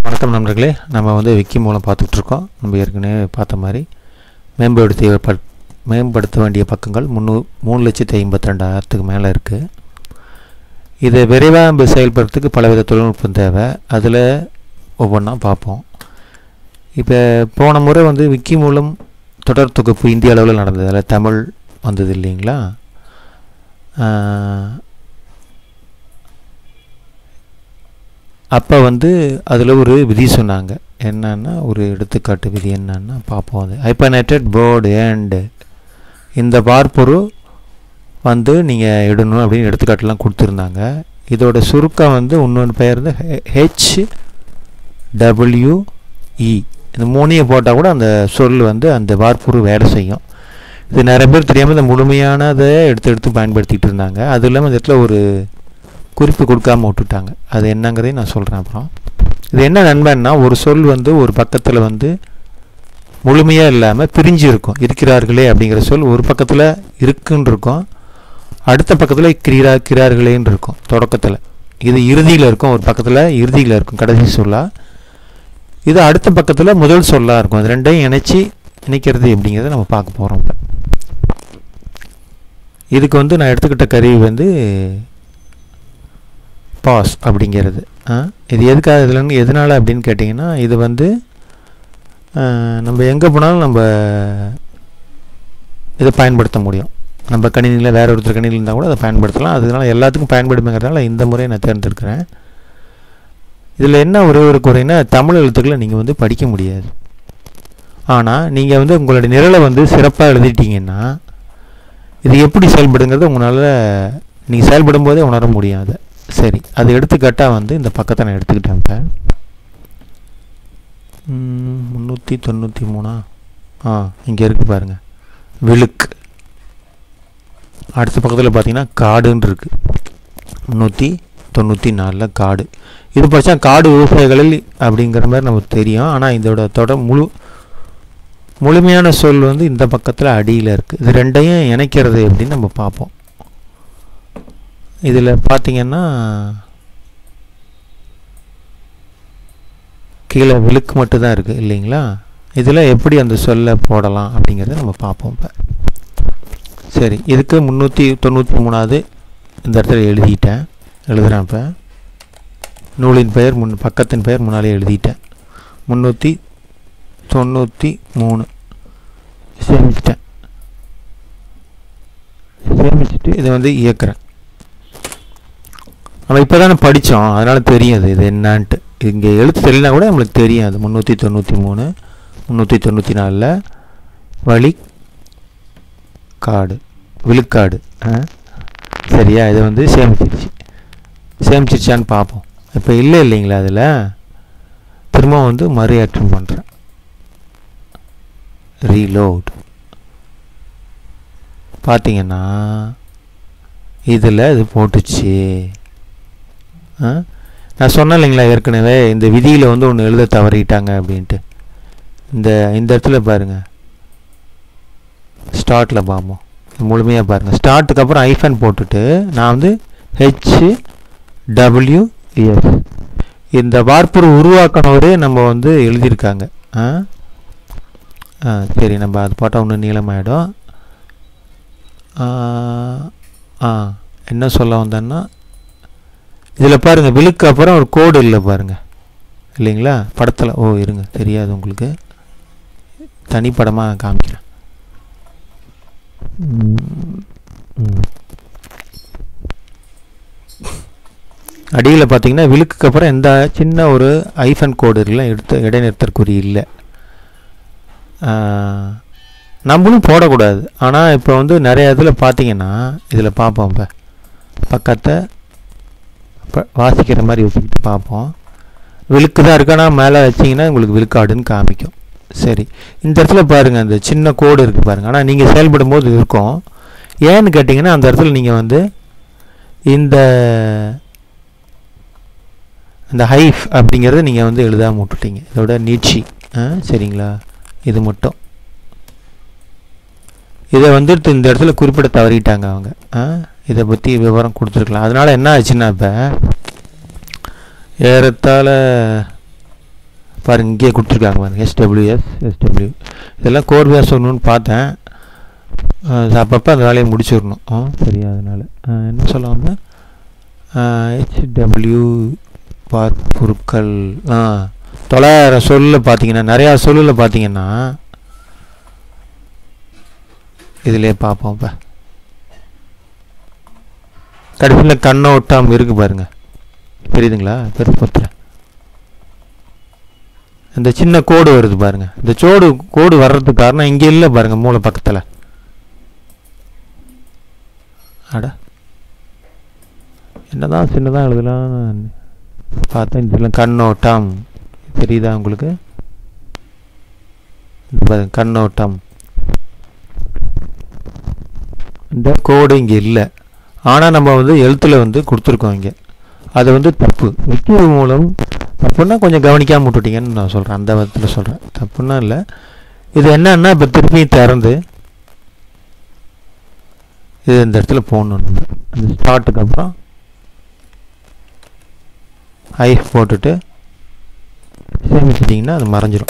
வணக்கம் நண்பர்களே நம்ம வந்து விக்கி மூலம் பார்த்துட்ருக்கோம் நம்ம ஏற்கனவே பார்த்த மாதிரி மேம்படுத்திய ப மேம்படுத்த வேண்டிய பக்கங்கள் முந்நூ மூணு லட்சத்தி ஐம்பத்தி ரெண்டாயிரத்துக்கு மேலே இருக்குது இதை விரைவாக செயல்படுறதுக்கு பலவித தொழில்நுட்பம் தேவை அதில் ஒவ்வொன்றா பார்ப்போம் இப்போ போன முறை வந்து விக்கி மூலம் தொடர் தொகுப்பு இந்திய அளவில் நடந்தது அதில் தமிழ் வந்தது இல்லைங்களா அப்போ வந்து அதில் ஒரு விதி சொன்னாங்க என்னன்னா ஒரு எடுத்துக்காட்டு விதி என்னன்னா பார்ப்போம் அது ஹைப்பனேட்டட் போர்டு ஏண்டு இந்த பார்ப்பொரு வந்து நீங்கள் இடணும் அப்படின்னு எடுத்துக்காட்டுலாம் கொடுத்துருந்தாங்க இதோட சுருக்கம் வந்து இன்னொன்று பெயர் வந்து ஹெச் டபிள்யூஇ இந்த மூணையை போட்டால் கூட அந்த சொல் வந்து அந்த வார்ப்புரு வேலை செய்யும் இது நிறைய பேர் தெரியாமல் இந்த முழுமையானதை எடுத்து எடுத்து பயன்படுத்திகிட்டு இருந்தாங்க அது இல்லாமல் இந்த இடத்துல ஒரு குறிப்பு கொடுக்காம விட்டுட்டாங்க அது என்னங்கிறதையும் நான் சொல்கிறேன் அப்புறம் இது என்ன நன்மைன்னா ஒரு சொல் வந்து ஒரு பக்கத்தில் வந்து முழுமையாக இல்லாமல் பிரிஞ்சு இருக்கும் இருக்கிறார்களே அப்படிங்கிற சொல் ஒரு பக்கத்தில் இருக்குன்னு இருக்கும் அடுத்த பக்கத்தில் கிரீரா கிரார்களேன்னு இருக்கும் தொடக்கத்தில் இது இறுதியில் இருக்கும் ஒரு பக்கத்தில் இறுதியில் இருக்கும் கடைசி சொல்லாக இது அடுத்த பக்கத்தில் முதல் சொல்லாக இருக்கும் அது ரெண்டையும் இணைச்சி இணைக்கிறது எப்படிங்கிறத நம்ம பார்க்க போகிறோம் இப்போ இதுக்கு வந்து நான் எடுத்துக்கிட்ட கருவி வந்து பாஸ் அப்படிங்கிறது இது எதுக்காக இதில் எதனால் அப்படின்னு கேட்டிங்கன்னா இது வந்து நம்ம எங்கே போனாலும் நம்ம இதை பயன்படுத்த முடியும் நம்ம கணினியில் வேறு ஒருத்தர் கணினியில் இருந்தால் கூட அதை பயன்படுத்தலாம் அதனால எல்லாத்துக்கும் பயன்படுமைங்கிறதுனால இந்த முறையை நான் தேர்ந்தெடுக்கிறேன் இதில் என்ன ஒரே ஒரு குறைனா தமிழ் எழுத்துக்களை நீங்கள் வந்து படிக்க முடியாது ஆனால் நீங்கள் வந்து உங்களுடைய நிரலை வந்து சிறப்பாக எழுதிட்டீங்கன்னா இது எப்படி செயல்படுங்கிறது உங்களால் நீங்கள் செயல்படும் போதே உணர முடியும் அதை சரி அது எடுத்துக்காட்டாக வந்து இந்த பக்கத்தை நான் எடுத்துக்கிட்டேன் இப்போ முந்நூற்றி தொண்ணூற்றி மூணா ஆ இங்கே இருக்குது பாருங்கள் விழுக்கு அடுத்த பக்கத்தில் பார்த்தீங்கன்னா காடுன்னு இருக்குது முந்நூற்றி தொண்ணூற்றி நாலில் காடு இது படித்தா காடு விவசாயிகளில் அப்படிங்கிற மாதிரி நமக்கு தெரியும் ஆனால் இதோட தொடர் முழு முழுமையான சொல் வந்து இந்த பக்கத்தில் அடியில் இருக்குது இது ரெண்டையும் இணைக்கிறது எப்படின்னு நம்ம பார்ப்போம் இதில் பார்த்தீங்கன்னா கீழே விழுக்கு மட்டும்தான் இருக்குது இல்லைங்களா இதில் எப்படி அந்த சொல்லை போடலாம் அப்படிங்கிறத நம்ம பார்ப்போம் இப்போ சரி இதுக்கு முந்நூற்றி தொண்ணூற்றி மூணாவது இந்த இடத்துல எழுதிட்டேன் எழுதுகிறேன் இப்போ நூலின் பெயர் முன் பக்கத்தின் பெயர் முன்னாலே எழுதிட்டேன் முந்நூற்றி தொண்ணூற்றி மூணு சேமிச்சிட்டேன் சேமிச்சுட்டு இதை வந்து இயக்குறேன் நம்ம இப்போ தானே படித்தோம் அதனால் தெரியும் அது இது என்னான்ட்டு இங்கே எழுத்து தெரியலனா கூட நம்மளுக்கு தெரியும் அது முந்நூற்றி தொண்ணூற்றி மூணு முந்நூற்றி தொண்ணூற்றி நாலில் வழி காடு விழுக்காடு சரியா இதை வந்து சேமிச்சிருச்சு சேமிச்சிருச்சான்னு பார்ப்போம் இப்போ இல்லை இல்லைங்களா அதில் திரும்ப வந்து மறு ஆக்ஷன் பண்ணுறேன் ரீலோட் பார்த்தீங்கன்னா இதில் இது போட்டுச்சு நான் சொன்னேன் இல்லைங்களா ஏற்கனவே இந்த விதியில் வந்து ஒன்று எழுத தவறிட்டாங்க அப்படின்ட்டு இந்த இந்த இடத்துல பாருங்கள் ஸ்டார்ட்டில் பார்ப்போம் முழுமையாக பாருங்கள் ஸ்டார்ட்டுக்கு அப்புறம் ஐஃபன் போட்டுட்டு நான் வந்து ஹெச் டபிள்யூஎஸ் இந்த வார்ப்புரு உருவாக்கினவரே நம்ம வந்து எழுதியிருக்காங்க ஆ ஆ சரி நம்ம அது போட்டால் ஒன்று நீளமாயிடும் ஆ என்ன சொல்ல வந்தேன்னா இதில் பாருங்கள் விழுக்கு அப்புறம் ஒரு கோடு இல்லை பாருங்கள் இல்லைங்களா படத்தில் ஓ இருங்க தெரியாது உங்களுக்கு தனிப்படமாக காமிக்கிறேன் அடியில் பார்த்தீங்கன்னா விழுக்குக்கு அப்புறம் எந்த சின்ன ஒரு ஐஃபன் கோடு இருக்குல்ல எடுத்து இடைநிறுத்தற்குறி இல்லை நம்மளும் போடக்கூடாது ஆனால் இப்போ வந்து நிறைய இதில் பார்த்தீங்கன்னா இதில் பார்ப்போம் இப்போ பக்கத்தை வாசிக்கிற மாதிரி வச்சுக்கிட்டு பார்ப்போம் விழுக்கு தான் இருக்கு ஆனால் மேலே வச்சிங்கன்னா உங்களுக்கு விழுக்காடுன்னு காமிக்கும் சரி இந்த இடத்துல பாருங்கள் அந்த சின்ன கோடு இருக்குது பாருங்கள் ஆனால் நீங்கள் செயல்படும் போது இருக்கும் ஏன்னு கேட்டிங்கன்னா அந்த இடத்துல நீங்கள் வந்து இந்த இந்த ஹைஃப் அப்படிங்கிறத நீங்கள் வந்து எழுதாமல் விட்டுட்டீங்க இதோட நீட்சி சரிங்களா இது மட்டும் இதை வந்துட்டு இந்த இடத்துல குறிப்பிட தவறிட்டாங்க அவங்க இதை பற்றி விவரம் கொடுத்துருக்கலாம் அதனால் என்ன ஆச்சுன்னா இப்போ ஏறத்தாழ பாருங்க இங்கேயே கொடுத்துருக்காங்க பாருங்க எஸ்டபிள்யூஎஸ் எஸ்டபிள்யூ இதெல்லாம் கோர் பேஸ் சொல்லணும்னு பார்த்தேன் அப்பப்போ அந்த வேலையை முடிச்சிடணும் ஆ சரியா அதனால் என்ன சொல்ல வந்தேன் ஹெச்டபிள்யூ பார் பொருட்கள் ஆ தொள்ளாயிரம் சொல்லில் பார்த்தீங்கன்னா நிறையா சொல்லில் பார்த்தீங்கன்னா இதிலே பார்ப்போம் இப்போ கடைசியில் கண்ணோட்டம் இருக்கு பாருங்க தெரியுதுங்களா பெருசு பத்திர இந்த சின்ன கோடு வருது பாருங்க இந்த சோடு கோடு வர்றதுக்கு காரணம் இங்கே இல்லை பாருங்க மூளை பக்கத்தில் அட என்னதான் சின்னதாக எழுதலாம் பார்த்தா இதெல்லாம் கண்ணோட்டம் தெரியுதா உங்களுக்கு இந்த பாருங்க கண்ணோட்டம் இந்த கோடு இங்கே இல்லை ஆனால் நம்ம வந்து எழுத்தில் வந்து கொடுத்துருக்கோம் இங்கே அது வந்து தப்பு விக்கிறது மூலம் தப்புன்னா கொஞ்சம் கவனிக்காமல் விட்டுட்டீங்கன்னு நான் சொல்கிறேன் அந்த விதத்தில் சொல்கிறேன் தப்புன்னா இல்லை இது என்னன்னா இப்போ திருப்பி திறந்து இது இந்த இடத்துல போடணும் நம்ம அந்த ஸ்டார்ட்டுக்கு அப்புறம் ஐ போட்டுட்டு சேமிச்சிட்டிங்கன்னா அது மறைஞ்சிரும்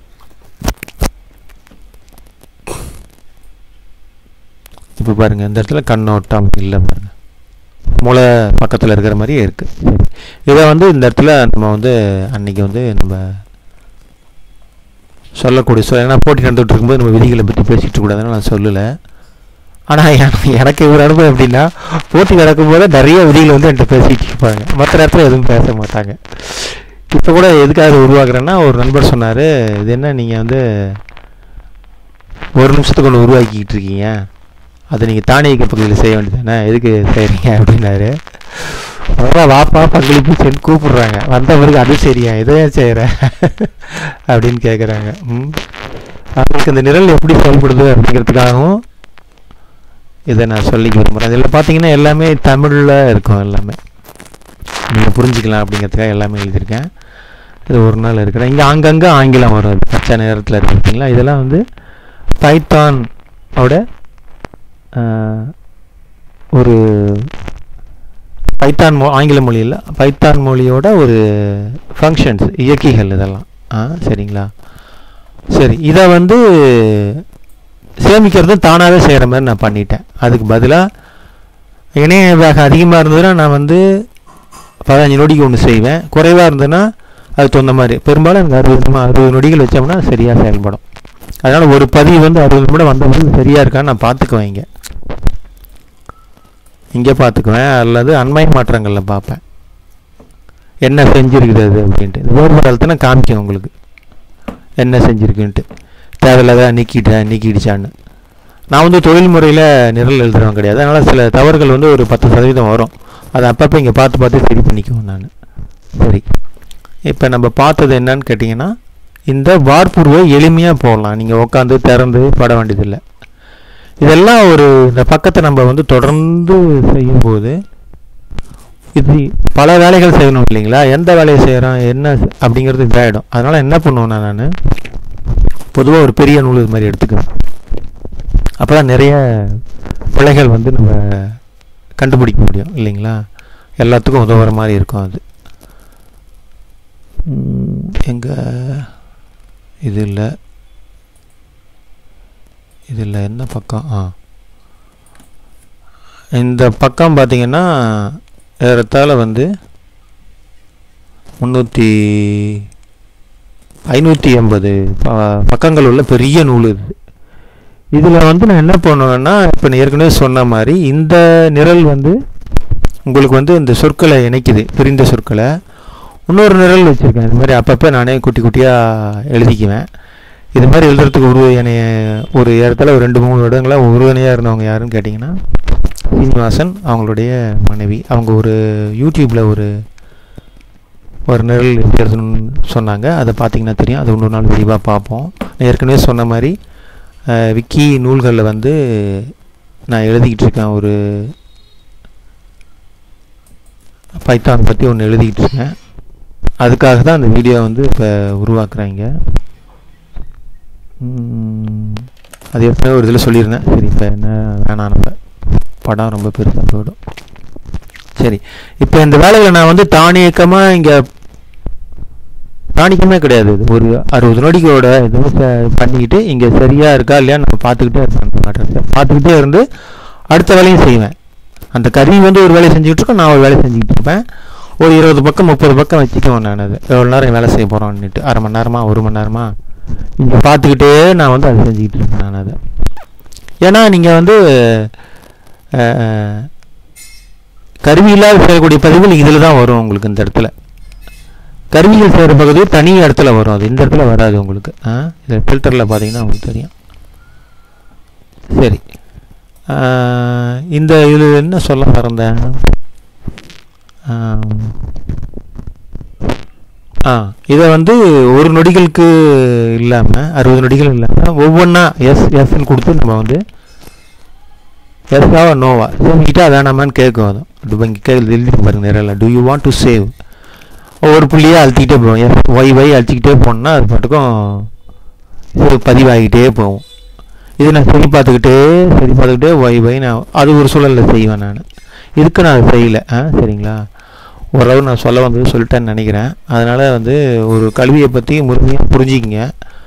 இப்போ பாருங்கள் இந்த இடத்துல கண்ணோட்டம் இல்லை பாருங்க மூளை பக்கத்தில் இருக்கிற மாதிரியே இருக்குது சரி இதை வந்து இந்த இடத்துல நம்ம வந்து அன்னைக்கு வந்து நம்ம சொல்லக்கூடிய சொல் ஏன்னா போட்டி நடந்துகிட்டு இருக்கும்போது நம்ம விதிகளை பற்றி பேசிகிட்டு கூடாதுன்னு நான் சொல்லலை ஆனால் எனக்கு இவர் அனுபவம் எப்படின்னா போட்டி நடக்கும்போது நிறைய விதிகள் வந்து என்கிட்ட பேசிகிட்டு இருப்பாங்க மற்ற நேரத்தில் எதுவும் பேச மாட்டாங்க இப்போ கூட எதுக்காக உருவாக்குறேன்னா ஒரு நண்பர் சொன்னார் இது என்ன நீங்கள் வந்து ஒரு நிமிஷத்துக்கு ஒன்று உருவாக்கிக்கிட்டு இருக்கீங்க அதை நீங்கள் தானியக்க பகுதியில் செய்ய வேண்டியதானே எதுக்கு செய்கிறீங்க அப்படின்னாரு அதெல்லாம் வாப்பா பங்களிப்பு சென்று கூப்பிடுறாங்க வந்த பிறகு அது சரியா இதையும் செய்கிறேன் அப்படின்னு கேட்குறாங்க ம் அவங்களுக்கு இந்த நிரல் எப்படி செயல்படுது அப்படிங்கிறதுக்காகவும் இதை நான் சொல்லிக்க விரும்புகிறேன் இதில் பார்த்தீங்கன்னா எல்லாமே தமிழில் இருக்கும் எல்லாமே நீங்கள் புரிஞ்சுக்கலாம் அப்படிங்கிறதுக்காக எல்லாமே எழுதியிருக்கேன் இது ஒரு நாள் இருக்கிறேன் இங்கே அங்கங்கே ஆங்கிலம் வரும் அது பச்சை நேரத்தில் இருக்கு பார்த்தீங்களா இதெல்லாம் வந்து பைத்தான் ஓட ஒரு பைத்தான் மொ ஆங்கில மொழியில் பைத்தான் மொழியோட ஒரு ஃபங்க்ஷன்ஸ் இயக்கிகள் இதெல்லாம் ஆ சரிங்களா சரி இதை வந்து சேமிக்கிறதும் தானாகவே செய்கிற மாதிரி நான் பண்ணிட்டேன் அதுக்கு பதிலாக இணைய வேகம் அதிகமாக இருந்ததுன்னா நான் வந்து பதினஞ்சு நொடிக்கு ஒன்று செய்வேன் குறைவாக இருந்ததுன்னா அதுக்கு தகுந்த மாதிரி பெரும்பாலும் எனக்கு அறுபது அறுபது நொடிகள் வச்சோம்னா சரியாக செயல்படும் அதனால் ஒரு பதிவு வந்து அறுபது நிமிடம் வந்த பிறகு சரியாக இருக்கான்னு நான் பார்த்துக்குவேன் இங்கே இங்கே பார்த்துக்குவேன் அல்லது அண்மை மாற்றங்களில் பார்ப்பேன் என்ன செஞ்சுருக்குது அது அப்படின்ட்டு இந்த வேறுபாடு அழுத்தினா காமிக்கும் உங்களுக்கு என்ன செஞ்சுருக்குன்ட்டு தேவையில்லாத நீக்கிட்டேன் நீக்கிடுச்சான்னு நான் வந்து தொழில் முறையில் நிரல் எழுதுறவன் கிடையாது அதனால் சில தவறுகள் வந்து ஒரு பத்து சதவீதம் வரும் அதை அப்பப்போ இங்கே பார்த்து பார்த்து சரி பண்ணிக்குவேன் நான் சரி இப்போ நம்ம பார்த்தது என்னன்னு கேட்டிங்கன்னா இந்த வார்ப்புருவை எளிமையாக போடலாம் நீங்கள் உட்காந்து திறந்து பட வேண்டியதில்லை இதெல்லாம் ஒரு இந்த பக்கத்தை நம்ம வந்து தொடர்ந்து செய்யும்போது இது பல வேலைகள் செய்யணும் இல்லைங்களா எந்த வேலையை செய்கிறோம் என்ன அப்படிங்கிறது இதாகிடும் அதனால் என்ன பண்ணுவேன்னா நான் பொதுவாக ஒரு பெரிய நூல் இது மாதிரி எடுத்துக்குவேன் அப்போ தான் நிறைய பிழைகள் வந்து நம்ம கண்டுபிடிக்க முடியும் இல்லைங்களா எல்லாத்துக்கும் உதவுற மாதிரி இருக்கும் அது எங்கே இது இல்லை இது இல்லை என்ன பக்கம் ஆ இந்த பக்கம் பார்த்தீங்கன்னா ஏறத்தாழ வந்து முந்நூற்றி ஐநூற்றி எண்பது பக்கங்கள் உள்ள பெரிய நூல் இது இதில் வந்து நான் என்ன பண்ணுவேன்னா இப்போ நான் ஏற்கனவே சொன்ன மாதிரி இந்த நிரல் வந்து உங்களுக்கு வந்து இந்த சொற்களை இணைக்குது பிரிந்த சொற்களை இன்னொரு நிரல் வச்சுருக்கேன் இது மாதிரி அப்பப்போ நானே குட்டி குட்டியாக எழுதிக்குவேன் இது மாதிரி எழுதுறதுக்கு ஒரு என்னைய ஒரு இடத்துல ஒரு ரெண்டு மூணு இடங்களாக உறுதுணையாக இருந்தவங்க யாருன்னு கேட்டிங்கன்னா சீனிவாசன் அவங்களுடைய மனைவி அவங்க ஒரு யூடியூப்பில் ஒரு ஒரு நிரல் எப்படி எழுதணும்னு சொன்னாங்க அதை பார்த்தீங்கன்னா தெரியும் அது இன்னொரு நாள் விரிவாக பார்ப்போம் நான் ஏற்கனவே சொன்ன மாதிரி விக்கி நூல்களில் வந்து நான் எழுதிக்கிட்டு இருக்கேன் ஒரு பைத்தான் பற்றி ஒன்று எழுதிக்கிட்டு இருக்கேன் அதுக்காக தான் அந்த வீடியோ வந்து இப்போ உருவாக்குறாங்க அது ஏற்கனவே ஒரு இதில் சொல்லியிருந்தேன் சரி இப்போ என்ன வேணாம் நம்ம படம் ரொம்ப பெருசாக போயிடும் சரி இப்போ இந்த வேலையில் நான் வந்து தானியக்கமாக இங்கே பிராணிக்கமே கிடையாது இது ஒரு அறுபது நொடிகளோட இதுவும் ச- பண்ணிக்கிட்டு இங்கே சரியாக இருக்கா இல்லையா நான் பார்த்துக்கிட்டே இருப்பேன் பார்த்துக்கிட்டே இருந்து அடுத்த வேலையும் செய்வேன் அந்த கருவி வந்து ஒரு வேலையை செஞ்சுக்கிட்டு இருக்கோம் நான் ஒரு வேலையை செஞ்சுக்கிட்டு இருப்பேன் ஒரு இருபது பக்கம் முப்பது பக்கம் வச்சுக்குவேன் நான் அது எவ்வளோ நேரம் வேலை செய்ய போகிறோன்னுட்டு அரை மணி நேரமா ஒரு மணி நேரமா இங்கே பார்த்துக்கிட்டே நான் வந்து அதை செஞ்சுக்கிட்டு இருப்பேன் நான் அதை ஏன்னா நீங்கள் வந்து அஹ், கருவி இல்லாத செய்யக்கூடிய பதிவுகள் இதில் தான் வரும் உங்களுக்கு இந்த இடத்துல கருவிகள் செய்கிற பகுதி தனி இடத்துல வரும் அது இந்த இடத்துல வராது உங்களுக்கு ஆ இது ஃபில்டரில் பார்த்தீங்கன்னா உங்களுக்கு தெரியும் சரி ஆ, இந்த இதில் என்ன சொல்ல மறந்தேன் ஆம். ஆ இதை வந்து ஒரு நொடிகளுக்கு இல்லாமல் அறுபது நொடிகள் இல்லாமல் ஒவ்வொன்றா எஸ் எஸ்ன்னு கொடுத்து நம்ம வந்து எஸ்ஸாவா நோவா சேமிக்கிட்டா வேணாமான்னு கேட்கும் அது அது இங்கே கே எழுதி பாருங்க நேரில் do you want to save ஒவ்வொரு புள்ளியாக அழுத்திக்கிட்டே போவோம் எஸ் ஒய் ஒய் அழுத்திக்கிட்டே போனோம்னா அது பாட்டுக்கும் இது பதிவாகிட்டே போகும் இது நான் சரி பார்த்துக்கிட்டே சரி பார்த்துக்கிட்டே ஒய் ஒய் நான் அது ஒரு சூழலில் செய்வேன் நான் இதுக்கு நான் அதை செய்யலை ஆ சரிங்களா ஓரளவு நான் சொல்ல வந்தது சொல்லிட்டேன்னு நினைக்கிறேன் அதனால் வந்து ஒரு கல்வியை பற்றி முழுமையாக புரிஞ்சுக்கிங்க